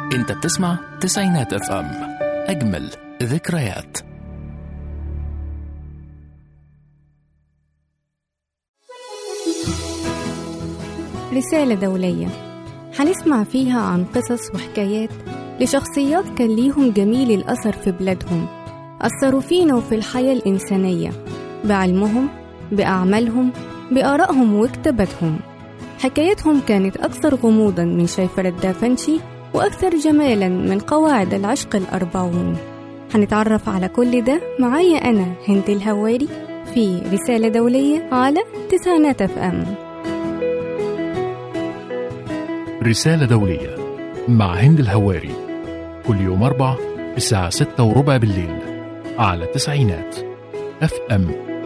انت بتسمع تسعينات اف ام اجمل ذكريات رسالة دولية هنسمع فيها عن قصص وحكايات لشخصيات كان ليهم جميل الأثر في بلادهم أثروا فينا وفي الحياة الإنسانية بعلمهم بأعمالهم بآرائهم وكتاباتهم حكايتهم كانت أكثر غموضا من شيفرة دافنشي وأكثر جمالا من قواعد العشق الأربعون هنتعرف على كل ده معايا أنا هند الهواري في رسالة دولية على تسعينات اف ام رسالة دولية مع هند الهواري كل يوم أربع الساعة ستة وربع بالليل على تسعينات اف ام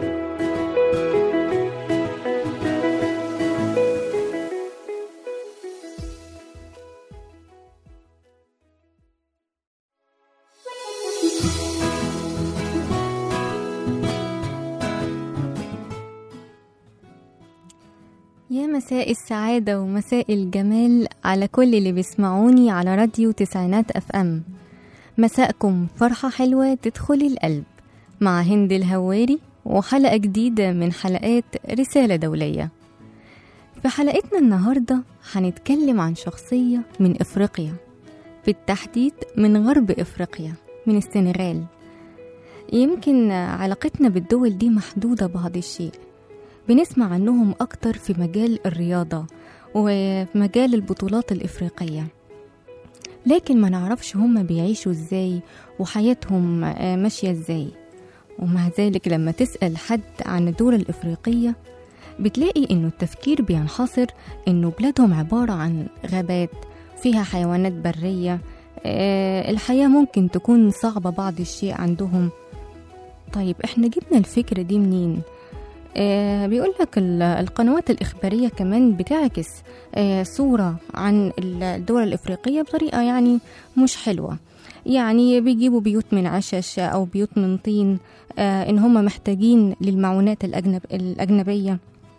يا مساء السعادة ومساء الجمال على كل اللي بيسمعوني على راديو تسعينات اف ام مساءكم فرحة حلوة تدخل القلب مع هند الهواري وحلقة جديدة من حلقات رسالة دولية في حلقتنا النهاردة هنتكلم عن شخصية من إفريقيا بالتحديد من غرب إفريقيا من السنغال يمكن علاقتنا بالدول دي محدودة بعض الشيء بنسمع عنهم أكتر في مجال الرياضة وفي مجال البطولات الإفريقية لكن ما نعرفش هم بيعيشوا ازاي وحياتهم آه، ماشية ازاي ومع ذلك لما تسأل حد عن الدول الإفريقية بتلاقي إنه التفكير بينحصر إنه بلادهم عبارة عن غابات فيها حيوانات برية آه، الحياة ممكن تكون صعبة بعض الشيء عندهم طيب احنا جبنا الفكرة دي منين؟ آه بيقول لك القنوات الإخبارية كمان بتعكس آه صورة عن الدول الإفريقية بطريقة يعني مش حلوة يعني بيجيبوا بيوت من عشش أو بيوت من طين آه إن هم محتاجين للمعونات الأجنب الأجنبية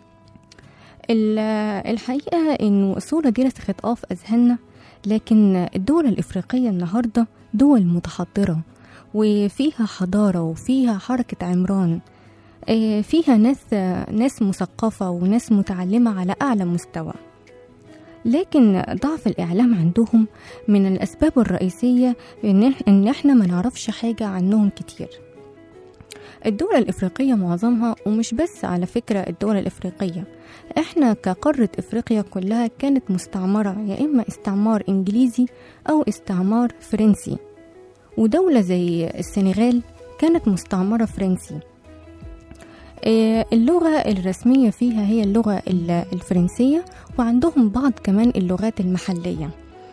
ال- الحقيقة إنه الصورة دي رسخت آه في أذهاننا لكن الدول الإفريقية النهاردة دول متحضرة وفيها حضارة وفيها حركة عمران آه، فيها ناس آه، ناس مثقفة وناس متعلمة على أعلى مستوى لكن ضعف الإعلام عندهم من الأسباب الرئيسية إن إح- إن إحنا ما نعرفش حاجة عنهم كتير الدول الإفريقية معظمها ومش بس على فكرة الدول الإفريقية إحنا كقارة إفريقيا كلها كانت مستعمرة يا إما استعمار إنجليزي أو استعمار فرنسي ودولة زي السنغال كانت مستعمرة فرنسي آه، اللغة الرسمية فيها هي اللغة ال- الفرنسية وعندهم بعض كمان اللغات المحلية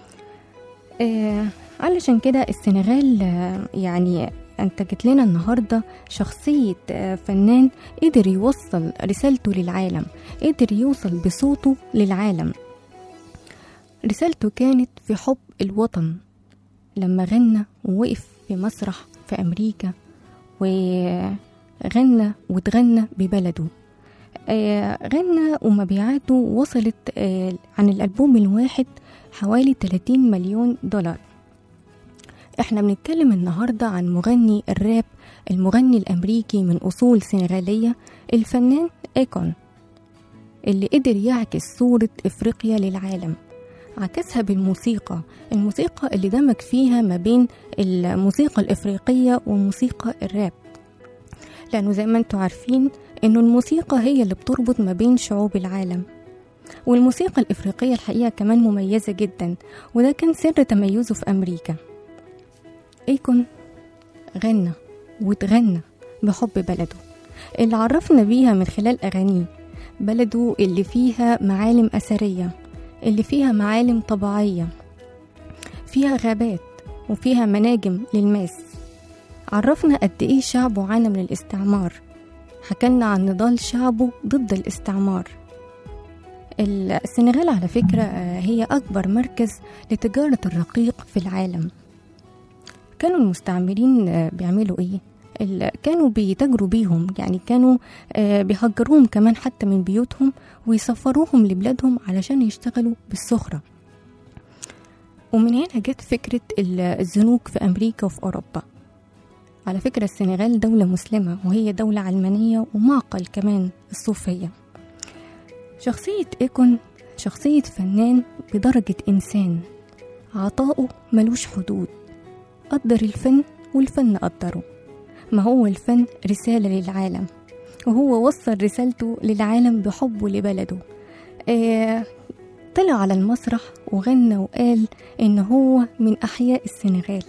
آه، علشان كده السنغال آه، يعني أنتجت لنا النهاردة شخصية آه، فنان قدر يوصل رسالته للعالم قدر يوصل بصوته للعالم رسالته كانت في حب الوطن لما غنى ووقف في مسرح في أمريكا وغنى وتغنى ببلده آه، غنى ومبيعاته وصلت آه، عن الألبوم الواحد حوالي 30 مليون دولار احنا بنتكلم النهاردة عن مغني الراب المغني الأمريكي من أصول سنغالية الفنان إيكون اللي قدر يعكس صورة إفريقيا للعالم عكسها بالموسيقى الموسيقى اللي دمج فيها ما بين الموسيقى الإفريقية وموسيقى الراب لأنه زي ما انتوا عارفين إنه الموسيقى هي اللي بتربط ما بين شعوب العالم والموسيقى الإفريقية الحقيقة كمان مميزة جدا وده كان سر تميزه في أمريكا إيكون غنى وتغنى بحب بلده اللي عرفنا بيها من خلال أغانيه بلده اللي فيها معالم أثرية اللي فيها معالم طبيعية فيها غابات وفيها مناجم للماس عرفنا قد إيه شعبه عانى من الاستعمار حكلنا عن نضال شعبه ضد الاستعمار السنغال على فكرة آه، هي أكبر مركز لتجارة الرقيق في العالم كانوا المستعمرين آه، بيعملوا إيه؟ ال- كانوا بيتاجروا بيهم يعني كانوا آه، بيهجروهم كمان حتى من بيوتهم ويسفروهم لبلادهم علشان يشتغلوا بالسخرة ومن هنا جت فكرة ال- الزنوج في أمريكا وفي أوروبا على فكرة السنغال دولة مسلمة وهي دولة علمانية ومعقل كمان الصوفية شخصية إيكون شخصية فنان بدرجة إنسان عطاؤه ملوش حدود قدر الفن والفن قدره ما هو الفن رسالة للعالم وهو وصل رسالته للعالم بحبه لبلده آه طلع على المسرح وغنى وقال إن هو من أحياء السنغال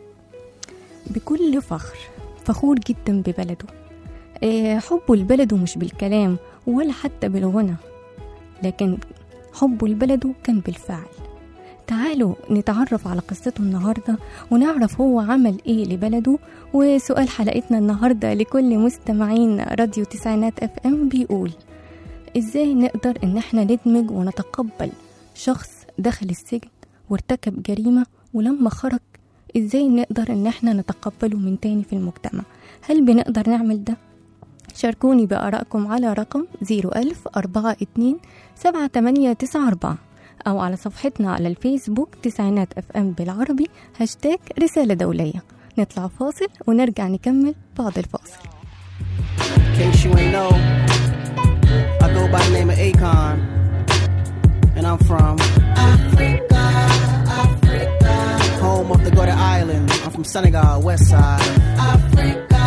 بكل فخر فخور جدا ببلده آه حبه لبلده مش بالكلام ولا حتى بالغنى لكن حبه لبلده كان بالفعل تعالوا نتعرف على قصته النهاردة ونعرف هو عمل ايه لبلده وسؤال حلقتنا النهاردة لكل مستمعين راديو تسعينات اف ام بيقول ازاي نقدر ان احنا ندمج ونتقبل شخص دخل السجن وارتكب جريمة ولما خرج ازاي نقدر ان احنا نتقبله من تاني في المجتمع هل بنقدر نعمل ده؟ شاركوني بآرائكم على رقم 01042 7894 أو على صفحتنا على الفيسبوك تسعينات اف ام بالعربي هاشتاج رسالة دولية نطلع فاصل ونرجع نكمل بعد الفاصل In case you ain't know, I go by the name of Akon, and I'm from Africa, Africa, home of the Gorda Island. I'm from Senegal, west side. Africa,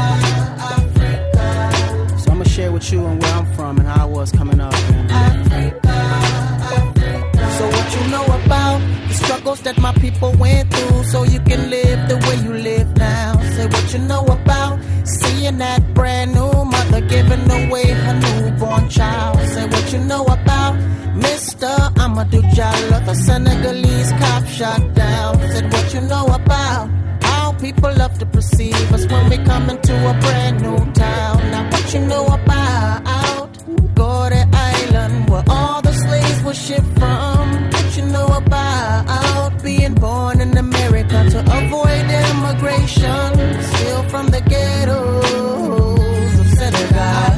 Africa. So I'm gonna share with you and where I'm from and how I was coming up. And Africa, Africa. So what you know about the struggles that my people went through, so you can live the way you live now. Say what you know about seeing that brand new mother giving away her newborn child. Say what you know about Mr. Amadou Diallo, the Senegalese cop shot down. Said what you know about how people love to perceive us when we come into a brand new town. Now what you know about Gordy Island, where all the slaves were shipped from. What you know about being born in America to avoid immigration, still from the ghettos of Senegal.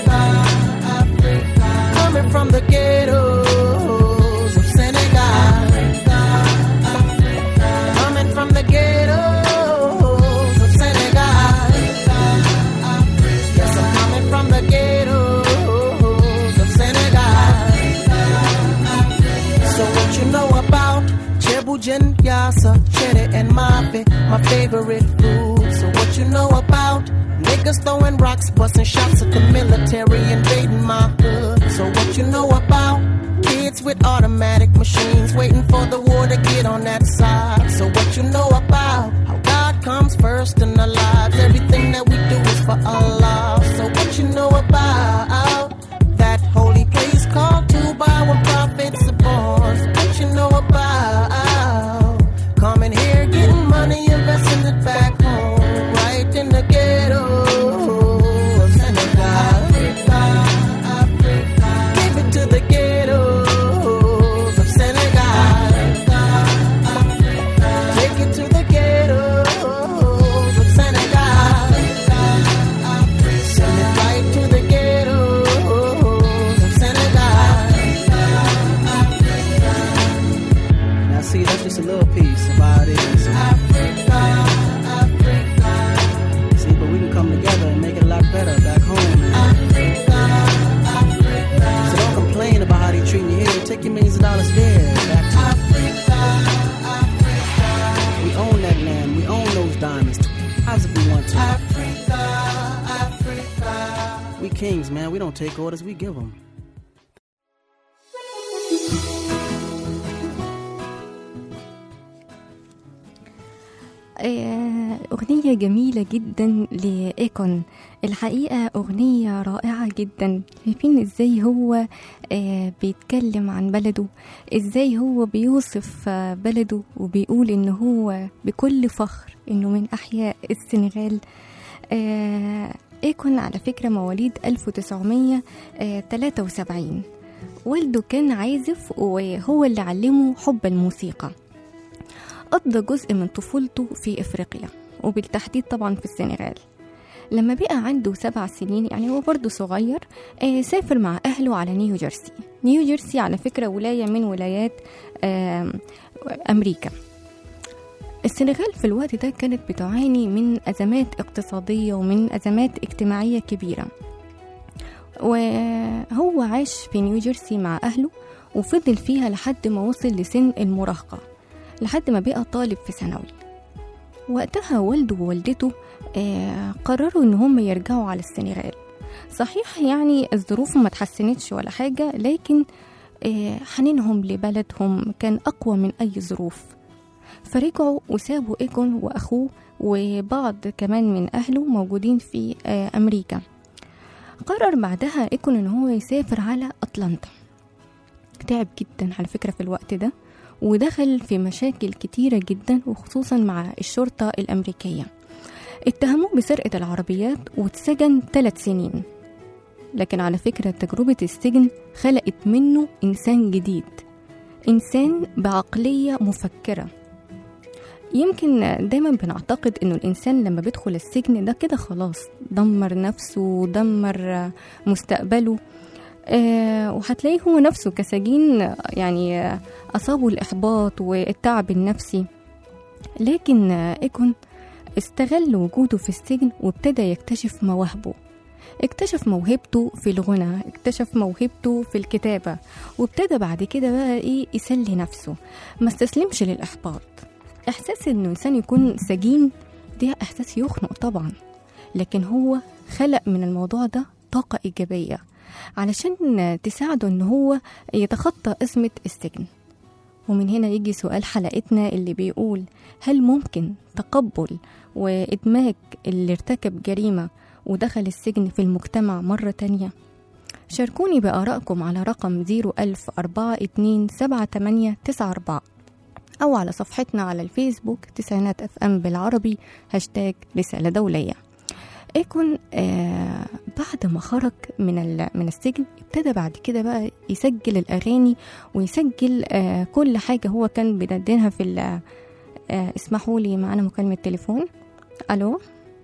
Coming from the ghettos of Senegal. Coming from the ghettos of Senegal. Yes, I'm coming from the ghettos of Senegal. So what you know about Chebujan, Yassa, Cheddar, and Mafe, my favorite food. So what you know about niggas throwing rocks, busting shots at the military, invading my hood. So what you know about kids with automatic machines, waiting for the war to get on that side. So what you know about how God comes first in our lives, everything that we do is for Allah. So what you know about that holy place called Tuba where prophets are born. So what you know about coming here, getting money, investing it back home, right in the ghetto of Senegal. Give it to the ghettos of Senegal. Take it to the ghettos of Senegal. Send it right to the ghettos of Senegal. Now, see, that's just a little piece of how it is. Africa, Africa. See, but we can come together and make it a lot better back home. Man. Africa, Africa. So don't complain about how they treat you here. Take your millions of dollars there. Back to Africa, Africa. We own that land. We own those diamonds. How's if we want to? Africa, Africa. We kings, man. We don't take orders. We give them. آه، أغنية جميلة جدا لإيكون الحقيقة أغنية رائعة جدا شايفين إزاي هو آه، بيتكلم عن بلده إزاي هو بيوصف آه، بلده وبيقول إن هو بكل فخر إنه من أحياء السنغال آه، إيكون على فكرة مواليد 1973 والده كان عازف وهو اللي علمه حب الموسيقى قضى جزء من طفولته في إفريقيا وبالتحديد طبعا في السنغال لما بقى عنده سبع سنين يعني هو برضه صغير آه سافر مع أهله على نيو جيرسي نيو جيرسي على فكرة ولاية من ولايات آه أمريكا السنغال في الوقت ده كانت بتعاني من أزمات اقتصادية ومن أزمات اجتماعية كبيرة وهو عاش في نيوجيرسي مع أهله وفضل فيها لحد ما وصل لسن المراهقة لحد ما بقى طالب في ثانوي وقتها والده ووالدته آه، قرروا ان هم يرجعوا على السنغال صحيح يعني الظروف ما تحسنتش ولا حاجة لكن آه، حنينهم لبلدهم كان أقوى من أي ظروف فرجعوا وسابوا إيكون وأخوه وبعض كمان من أهله موجودين في آه، أمريكا قرر بعدها إيكون إن هو يسافر على أتلانتا تعب جدا على فكرة في الوقت ده ودخل في مشاكل كتيرة جدا وخصوصا مع الشرطة الأمريكية اتهموه بسرقة العربيات واتسجن ثلاث سنين لكن على فكرة تجربة السجن خلقت منه إنسان جديد إنسان بعقلية مفكرة يمكن دايما بنعتقد انه الانسان لما بيدخل السجن ده كده خلاص دمر نفسه ودمر مستقبله آه وهتلاقيه هو نفسه كسجين يعني آه، اصابه الاحباط والتعب النفسي لكن آه، ايكون استغل وجوده في السجن وابتدى يكتشف مواهبه اكتشف موهبته في الغنى اكتشف موهبته في الكتابة وابتدى بعد كده بقى ايه يسلي نفسه ما استسلمش للإحباط إحساس إنه إنسان يكون سجين ده إحساس يخنق طبعا لكن هو خلق من الموضوع ده طاقة إيجابية علشان تساعده إن هو يتخطى أزمة السجن ومن هنا يجي سؤال حلقتنا اللي بيقول هل ممكن تقبل وإدماج اللي ارتكب جريمة ودخل السجن في المجتمع مرة تانية؟ شاركوني بآرائكم على رقم 010427894 أو على صفحتنا على الفيسبوك تسعينات اف ام بالعربي هاشتاج رسالة دولية ايكون آه بعد ما خرج من ال- من السجن ابتدى بعد كده بقى يسجل الاغاني ويسجل آه كل حاجه هو كان بيدندنها في ال- آه اسمحوا لي معانا مكالمه تليفون الو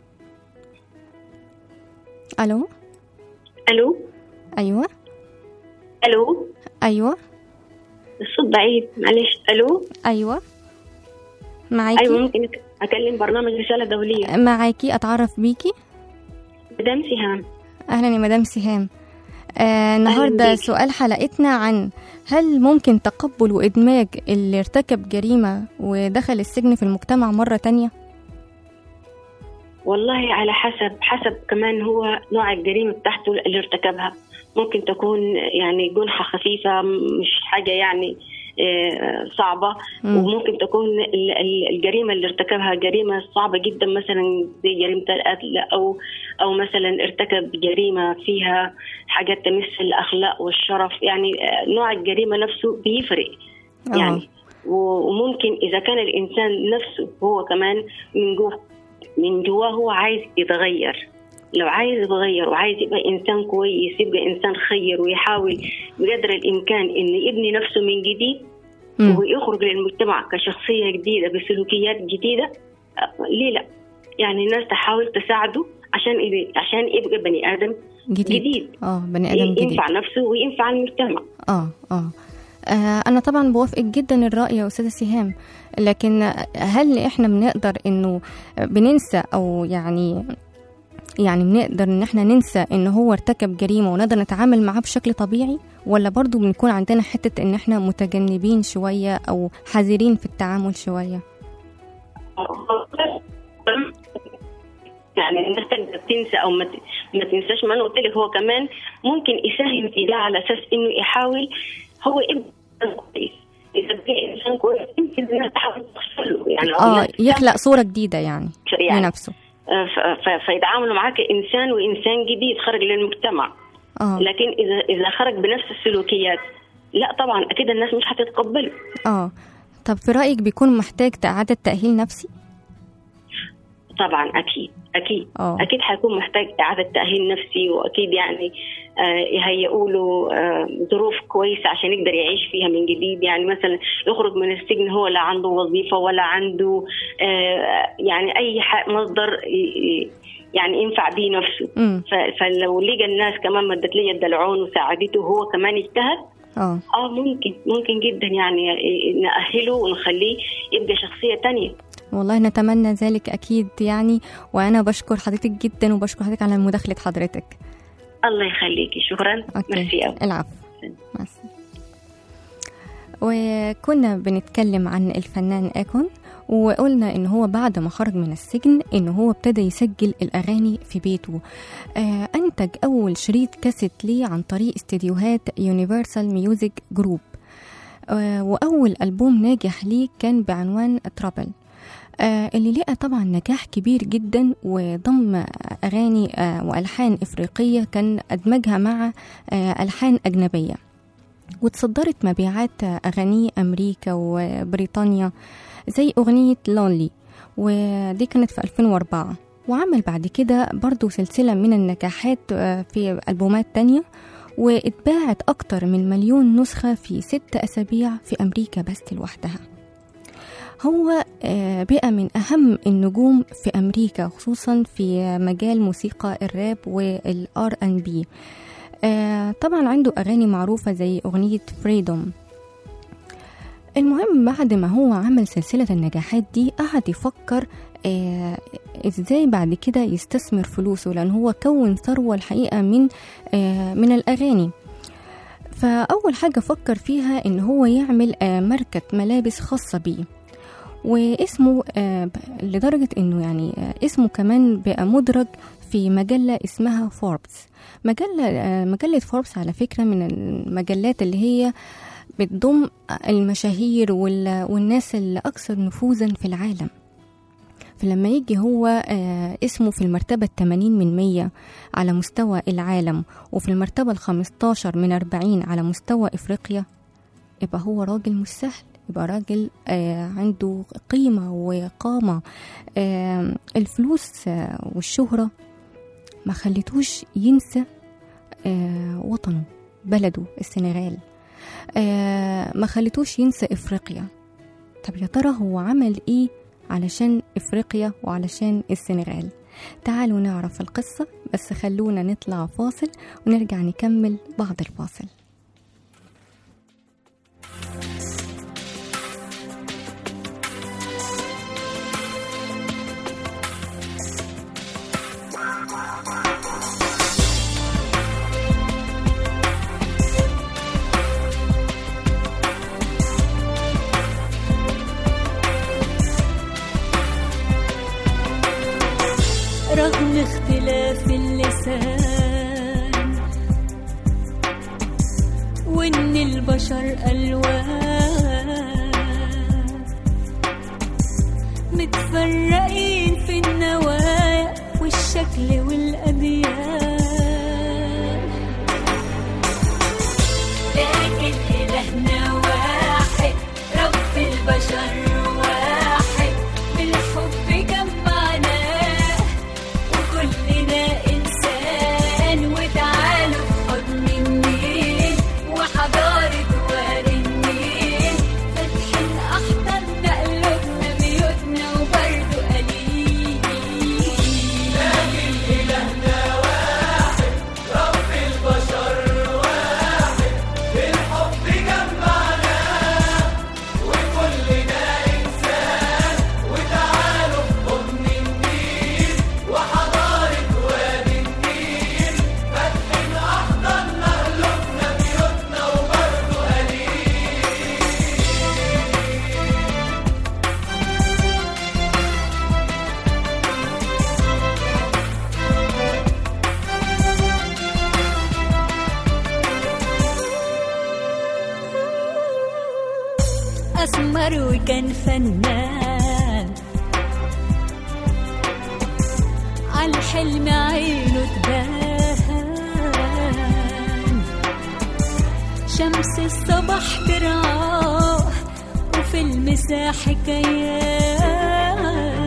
الو الو ايوه الو ايوه الصوت ضعيف معلش الو ايوه معاكي ايوه ممكن أك- اكلم برنامج رساله دوليه معاكي اتعرف بيكي مدام سهام اهلا يا مدام سهام آه النهارده بيكي. سؤال حلقتنا عن هل ممكن تقبل وادماج اللي ارتكب جريمه ودخل السجن في المجتمع مره تانية والله على حسب حسب كمان هو نوع الجريمه بتاعته اللي ارتكبها ممكن تكون يعني جنحه خفيفه مش حاجه يعني آه، صعبة مم. وممكن تكون ال- ال- الجريمة اللي ارتكبها جريمة صعبة جدا مثلا زي جريمة القتل أو أو مثلا ارتكب جريمة فيها حاجات تمس الأخلاق والشرف يعني آه، نوع الجريمة نفسه بيفرق آه. يعني و- وممكن اذا كان الانسان نفسه هو كمان من جوه من جواه هو عايز يتغير لو عايز يتغير وعايز يبقى انسان كويس يبقى انسان خير ويحاول بقدر الامكان ان يبني نفسه من جديد مم. ويخرج للمجتمع كشخصيه جديده بسلوكيات جديده أه، ليه لا؟ يعني الناس تحاول تساعده عشان يبقى- عشان يبقى بني ادم جديد جديد. اه بني ادم جديد ينفع نفسه وينفع المجتمع اه اه آه، أنا طبعا بوافقك جدا الرأي يا أستاذة سهام لكن هل إحنا بنقدر إنه بننسى أو يعني يعني بنقدر إن إحنا ننسى إن هو ارتكب جريمة ونقدر نتعامل معاه بشكل طبيعي ولا برضو بنكون عندنا حتة إن إحنا متجنبين شوية أو حذرين في التعامل شوية يعني الناس تقدر تنسى او ما ت- ما تنساش ما انا قلت لك هو كمان ممكن يساهم في ده على اساس انه يحاول هو يبقى إنسان كويس اذا بقى انسان كويس يمكن الناس تحاول توصل له يعني أو آه الناس يخلق صورة جديدة يعني يعني لنفسه آه، ف- ف- فيتعاملوا معاه كانسان وانسان جديد خرج للمجتمع آه لكن اذا اذا خرج بنفس السلوكيات لا طبعا اكيد الناس مش هتتقبله آه طب في رأيك بيكون محتاج إعادة تأهيل نفسي؟ طبعا اكيد اكيد آه. اكيد حيكون محتاج اعاده تاهيل نفسي واكيد يعني آه، يهيئوا له آه، ظروف كويسه عشان يقدر يعيش فيها من جديد يعني مثلا يخرج من السجن هو لا عنده وظيفه ولا عنده آه، يعني اي ح- مصدر ي- ي- يعني ينفع بيه نفسه امم ف- فلو لقى الناس كمان مدت لي الدلعون وساعدته وهو كمان اجتهد آه اه ممكن ممكن جدا يعني نأهله ونخليه يبقى شخصيه تانية والله نتمنى ذلك أكيد يعني وأنا بشكر حضرتك جدا وبشكر حضرتك على مداخلة حضرتك الله يخليكي شكرا ميرسي قوي العفو مع السلامة. وكنا بنتكلم عن الفنان اكون وقلنا ان هو بعد ما خرج من السجن ان هو ابتدى يسجل الاغاني في بيته آه انتج اول شريط كاسيت ليه عن طريق استديوهات يونيفرسال ميوزك جروب آه واول البوم ناجح ليه كان بعنوان ترابل آه اللي لقى طبعا نجاح كبير جدا وضم اغاني آه والحان افريقيه كان ادمجها مع آه الحان اجنبيه وتصدرت مبيعات أغاني أمريكا وبريطانيا زي أغنية لونلي ودي كانت في 2004 وعمل بعد كده برضو سلسلة من النجاحات آه، في ألبومات تانية واتباعت أكتر من مليون نسخة في ست أسابيع في أمريكا بس لوحدها هو آه، بقى من أهم النجوم في أمريكا خصوصا في مجال موسيقى الراب والار ان بي طبعا عنده أغاني معروفة زي أغنية فريدوم المهم بعد ما هو عمل سلسلة النجاحات دي قعد يفكر آه ازاي بعد كده يستثمر فلوسه لان هو كون ثروة الحقيقة من آه من الأغاني فأول حاجة فكر فيها إن هو يعمل آه ماركة ملابس خاصة بيه واسمه آه لدرجة إنه يعني آه اسمه كمان بقى مدرج في مجلة اسمها فوربس مجلة آه مجلة فوربس على فكرة من المجلات اللي هي بتضم المشاهير وال- والناس اللي أكثر نفوذا في العالم فلما يجي هو آه، اسمه في المرتبة التمانين من مية على مستوى العالم وفي المرتبة الخمستاشر من أربعين على مستوى إفريقيا يبقى هو راجل مش سهل يبقى راجل آه، عنده قيمة وقامة آه، الفلوس آه، والشهرة ما خليتوش ينسى آه، وطنه بلده السنغال آه، ما خليتوش ينسى افريقيا طب يا ترى هو عمل ايه علشان افريقيا وعلشان السنغال تعالوا نعرف القصة بس خلونا نطلع فاصل ونرجع نكمل بعد الفاصل رغم اختلاف اللسان وان البشر الوان متفرقين في النوايا والشكل والاديان لكن إلهنا واحد رب البشر واحد بالحب جمعناه وكلنا إنسان وتعالوا في حضن النيل وحضارة وادي النيل فاتحين أحضاننا قلوبنا بيوتنا وبرضه قليل أسمر وكان فنان عالحلم عينه تبان شمس الصبح ترعاه وفي المساء حكايات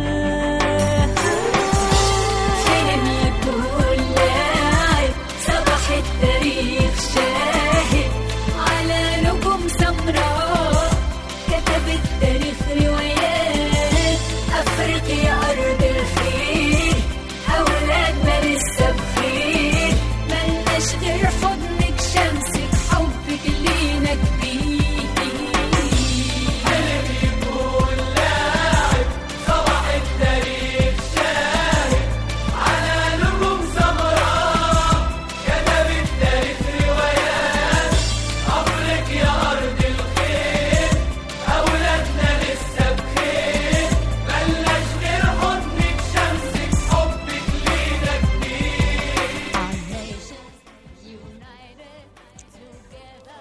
حلم يكون لاعب صباح التاريخ شاهد على نجوم سمراء كتب التاريخ روايات أفريقيا أرض الخير أولادنا لسه بخير ملناش غير حضنك شمسك حبك لينا كبير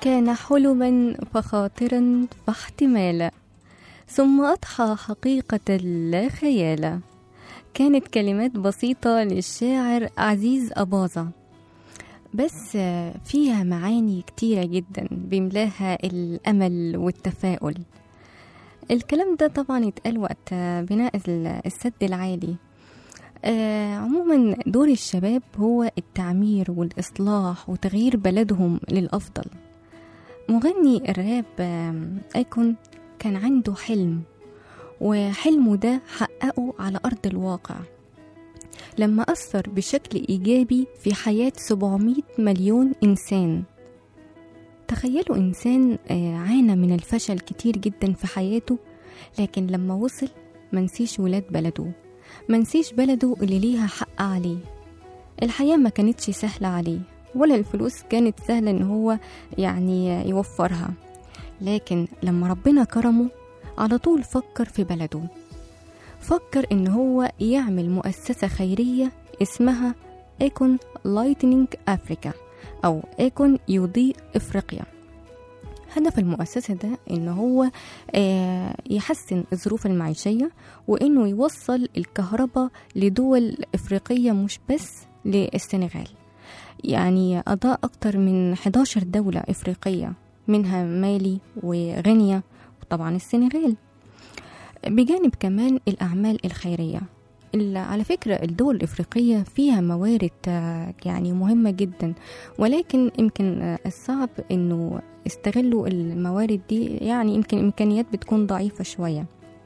كان حلما فخاطرا فاحتمالا ثم أضحى حقيقة لا خيالا كانت كلمات بسيطة للشاعر عزيز أباظة بس فيها معاني كتيرة جدا بيملاها الأمل والتفاؤل الكلام ده طبعا اتقال وقت بناء السد العالي آه عموما دور الشباب هو التعمير والإصلاح وتغيير بلدهم للأفضل مغني الراب آم، أيكون كان عنده حلم وحلمه ده حققه على أرض الواقع لما أثر بشكل إيجابي في حياة 700 مليون إنسان تخيلوا إنسان آه، عانى من الفشل كتير جدا في حياته لكن لما وصل منسيش ولاد بلده منسيش بلده اللي ليها حق عليه الحياة ما كانتش سهلة عليه ولا الفلوس كانت سهلة ان هو يعني يوفرها لكن لما ربنا كرمه على طول فكر في بلده فكر ان هو يعمل مؤسسة خيرية اسمها ايكون لايتنينج افريكا او ايكون يضيء افريقيا هدف المؤسسة ده إن هو آه، يحسن الظروف المعيشية وإنه يوصل الكهرباء لدول إفريقية مش بس للسنغال يعني أضاء أكتر من 11 دولة إفريقية منها مالي وغينيا وطبعا السنغال بجانب كمان الأعمال الخيرية ال- على فكرة الدول الإفريقية فيها موارد آه، يعني مهمة جدا ولكن يمكن آه، الصعب إنه استغلوا الموارد دي يعني يمكن إمكانيات بتكون ضعيفة شوية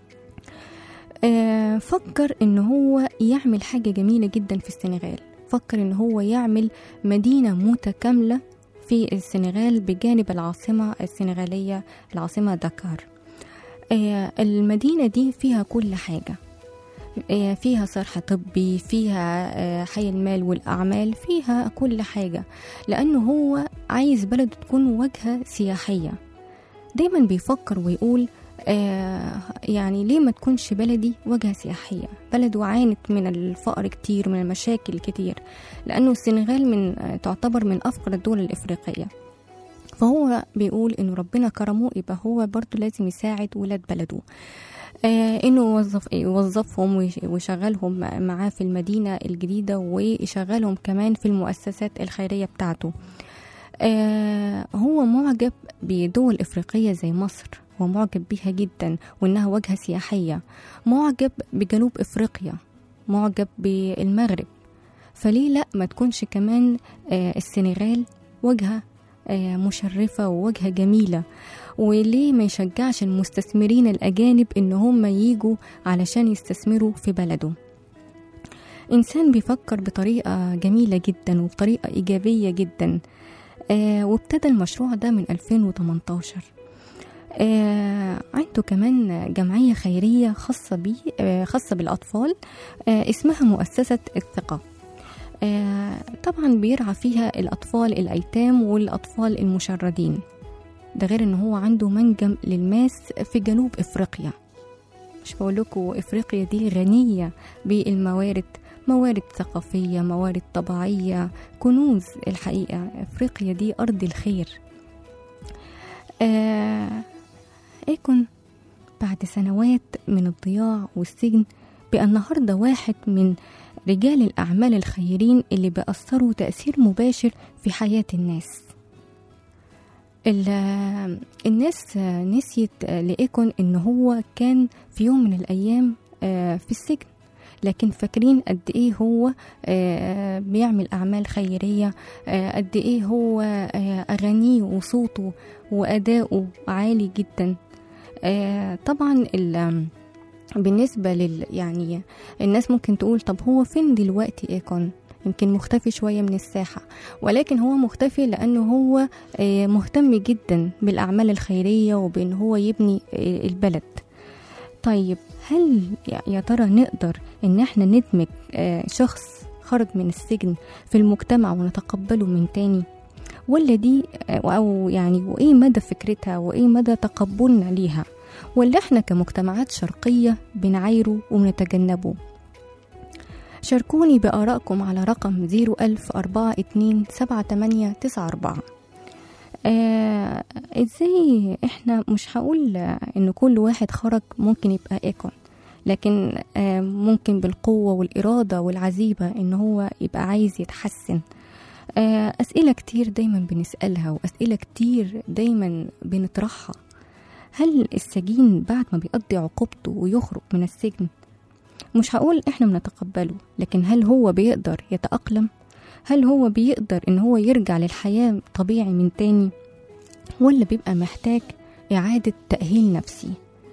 آه، فكر إن هو يعمل حاجة جميلة جدا في السنغال فكر إن هو يعمل مدينة متكاملة في السنغال بجانب العاصمة السنغالية العاصمة دكار آه، المدينة دي فيها كل حاجة آه، فيها صرح طبي فيها آه، حي المال والأعمال فيها كل حاجة لأنه هو عايز بلده تكون واجهة سياحية دايما بيفكر ويقول آه يعني ليه ما تكونش بلدي واجهة سياحية بلده عانت من الفقر كتير من المشاكل كتير لأنه السنغال من آه تعتبر من أفقر الدول الإفريقية فهو بيقول إنه ربنا كرمه يبقى هو برضه لازم يساعد ولاد بلده آه انه يوظف يوظفهم ويش- ويشغلهم معاه في المدينه الجديده ويشغلهم كمان في المؤسسات الخيريه بتاعته آه هو معجب بدول افريقيه زي مصر هو معجب بيها جدا وانها واجهه سياحيه معجب بجنوب افريقيا معجب بالمغرب فليه لا ما تكونش كمان آه السنغال واجهه آه مشرفه وواجهه جميله وليه ما يشجعش المستثمرين الأجانب إن هم ييجوا علشان يستثمروا في بلده إنسان بيفكر بطريقة جميلة جدا وبطريقة إيجابية جدا آه وابتدى المشروع ده من 2018 آه عنده كمان جمعية خيرية خاصة بيه آه خاصة بالأطفال آه اسمها مؤسسة الثقة آه طبعا بيرعى فيها الأطفال الأيتام والأطفال المشردين ده غير ان هو عنده منجم للماس في جنوب افريقيا مش بقول لكم افريقيا دي غنيه بالموارد موارد ثقافيه موارد طبيعيه كنوز الحقيقه افريقيا دي ارض الخير آه ايكون بعد سنوات من الضياع والسجن بقى النهارده واحد من رجال الاعمال الخيرين اللي بيأثروا تأثير مباشر في حياة الناس ال- الناس نسيت لإيكون إن هو كان في يوم من الأيام آه، في السجن لكن فاكرين قد إيه هو آه، بيعمل أعمال خيرية آه، قد إيه هو آه، أغانيه وصوته وأداؤه عالي جدا آه، طبعا ال- بالنسبة لل يعني الناس ممكن تقول طب هو فين دلوقتي إيكون يمكن مختفي شوية من الساحة ولكن هو مختفي لأنه هو آه، مهتم جدا بالأعمال الخيرية وبأن هو يبني آه، البلد طيب هل يا- يا ترى نقدر ان احنا ندمج آه، شخص خرج من السجن في المجتمع ونتقبله من تاني ولا دي آه، او يعني وايه مدى فكرتها وايه مدى تقبلنا ليها ولا احنا كمجتمعات شرقية بنعايره وبنتجنبه شاركوني بآرائكم على رقم 010427894 آه ازاي احنا مش هقول آه، ان كل واحد خرج ممكن يبقى ايكون لكن آه ممكن بالقوة والإرادة والعزيمة ان هو يبقى عايز يتحسن آه أسئلة كتير دايما بنسألها وأسئلة كتير دايما بنطرحها هل السجين بعد ما بيقضي عقوبته ويخرج من السجن مش هقول احنا بنتقبله لكن هل هو بيقدر يتأقلم هل هو بيقدر ان هو يرجع للحياة طبيعي من تاني ولا بيبقى محتاج إعادة تأهيل نفسي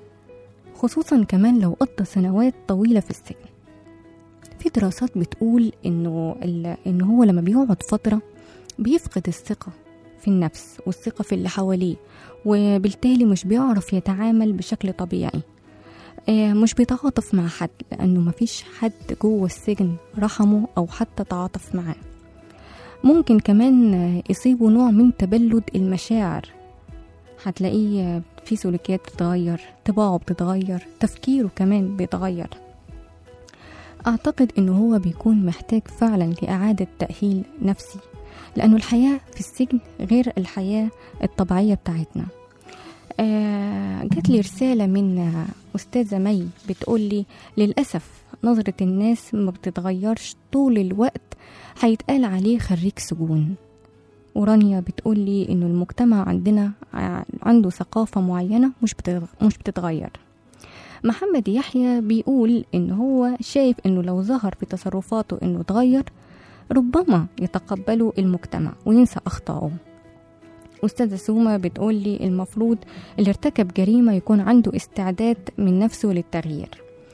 خصوصا كمان لو قضى سنوات طويلة في السجن في دراسات بتقول انه ال- ان هو لما بيقعد فترة بيفقد الثقة في النفس والثقة في اللي حواليه وبالتالي مش بيعرف يتعامل بشكل طبيعي آه، مش بيتعاطف مع حد لأنه مفيش حد جوه السجن رحمه أو حتى تعاطف معاه ممكن كمان آه، يصيبه نوع من تبلد المشاعر هتلاقيه آه، في سلوكيات بتتغير طباعه بتتغير تفكيره كمان بيتغير أعتقد إنه هو بيكون محتاج فعلا لإعادة تأهيل نفسي لأنه الحياة في السجن غير الحياة الطبيعية بتاعتنا آه جات لي رسالة من آه، أستاذة مي بتقول لي للأسف نظرة الناس ما بتتغيرش طول الوقت هيتقال عليه خريج سجون ورانيا بتقول لي إنه المجتمع عندنا ع- عنده ثقافة معينة مش بتتغ- مش بتتغير محمد يحيى بيقول إن هو شايف إنه لو ظهر في تصرفاته إنه اتغير ربما يتقبله المجتمع وينسى أخطائه أستاذة سومة بتقول لي المفروض اللي ارتكب جريمة يكون عنده استعداد من نفسه للتغيير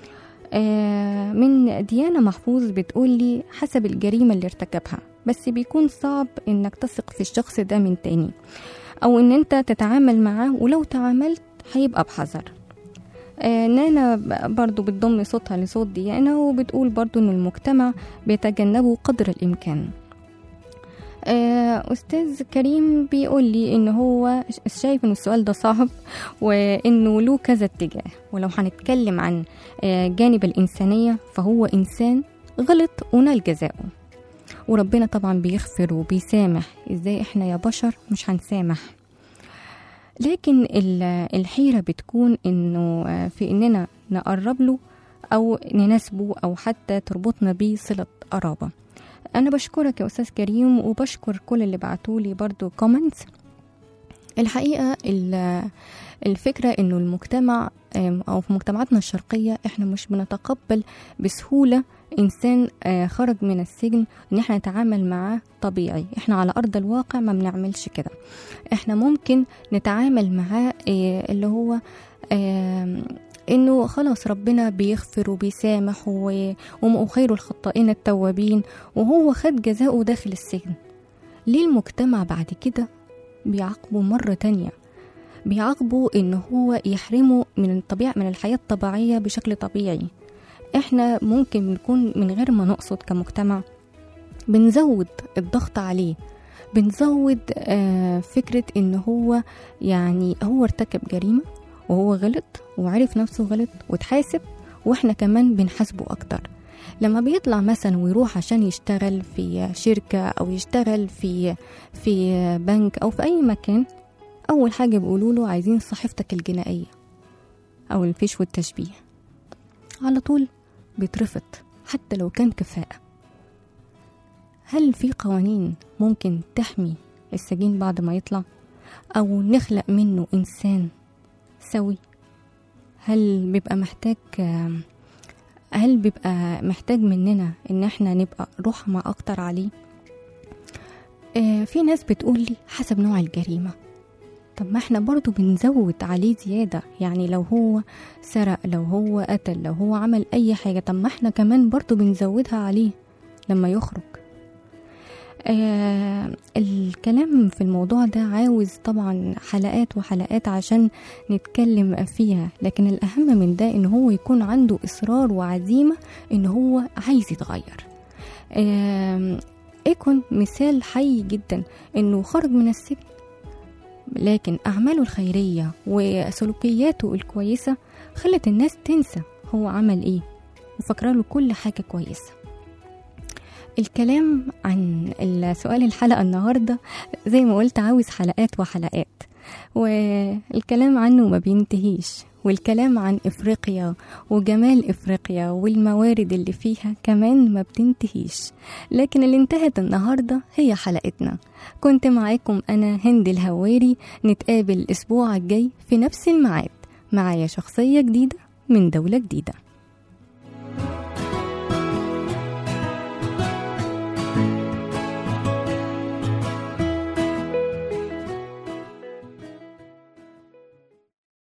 آه، من ديانة محفوظ بتقول لي حسب الجريمة اللي ارتكبها بس بيكون صعب انك تثق في الشخص ده من تاني او ان انت تتعامل معاه ولو تعاملت هيبقى بحذر آه نانا ب- برضو بتضم صوتها لصوت ديانة وبتقول برضو ان المجتمع بيتجنبه قدر الامكان آه، أستاذ كريم بيقول لي إن هو ش- شايف إن السؤال ده صعب وإنه له كذا اتجاه ولو هنتكلم عن آه، جانب الإنسانية فهو إنسان غلط ونال جزاؤه وربنا طبعا بيغفر وبيسامح إزاي إحنا يا بشر مش هنسامح لكن ال- الحيرة بتكون إنه آه، في إننا نقرب له أو نناسبه أو حتى تربطنا بيه صلة قرابة انا بشكرك يا استاذ كريم وبشكر كل اللي بعتولي برضو كومنتس الحقيقه ال- الفكره انه المجتمع آم، او في مجتمعاتنا الشرقيه احنا مش بنتقبل بسهوله انسان آه، خرج من السجن ان احنا نتعامل معاه طبيعي احنا على ارض الواقع ما بنعملش كده احنا ممكن نتعامل معاه آه، اللي هو آم، انه خلاص ربنا بيغفر وبيسامح و- وخير الخطائين التوابين وهو خد جزاؤه داخل السجن ليه المجتمع بعد كده بيعاقبه مرة تانية بيعاقبه ان هو يحرمه من الطبيعة من الحياة الطبيعية بشكل طبيعي احنا ممكن نكون من غير ما نقصد كمجتمع بنزود الضغط عليه بنزود آه فكرة ان هو يعني هو ارتكب جريمة وهو غلط وعرف نفسه غلط وتحاسب واحنا كمان بنحاسبه اكتر لما بيطلع مثلا ويروح عشان يشتغل في شركة أو يشتغل في في بنك أو في أي مكان أول حاجة بيقولوا له عايزين صحيفتك الجنائية أو الفيش والتشبيه على طول بيترفض حتى لو كان كفاءة هل في قوانين ممكن تحمي السجين بعد ما يطلع أو نخلق منه إنسان سوي هل بيبقى محتاج آم، هل بيبقى محتاج مننا ان احنا نبقى رحمة اكتر عليه آه في ناس بتقول لي حسب نوع الجريمة طب ما احنا برضو بنزود عليه زيادة يعني لو هو سرق لو هو قتل لو هو عمل اي حاجة طب ما احنا كمان برضو بنزودها عليه لما يخرج آه الكلام في الموضوع ده عاوز طبعا حلقات وحلقات عشان نتكلم فيها لكن الأهم من ده إن هو يكون عنده إصرار وعزيمة إن هو عايز يتغير آم، إيكون مثال حي جدا إنه خرج من السجن لكن أعماله الخيرية وسلوكياته الكويسة خلت الناس تنسى هو عمل إيه وفاكرة له كل حاجة كويسة الكلام عن السؤال الحلقة النهاردة زي ما قلت عاوز حلقات وحلقات والكلام عنه ما بينتهيش والكلام عن إفريقيا وجمال إفريقيا والموارد اللي فيها كمان ما بتنتهيش لكن اللي انتهت النهاردة هي حلقتنا كنت معاكم أنا هند الهواري نتقابل الأسبوع الجاي في نفس الميعاد معايا شخصية جديدة من دولة جديدة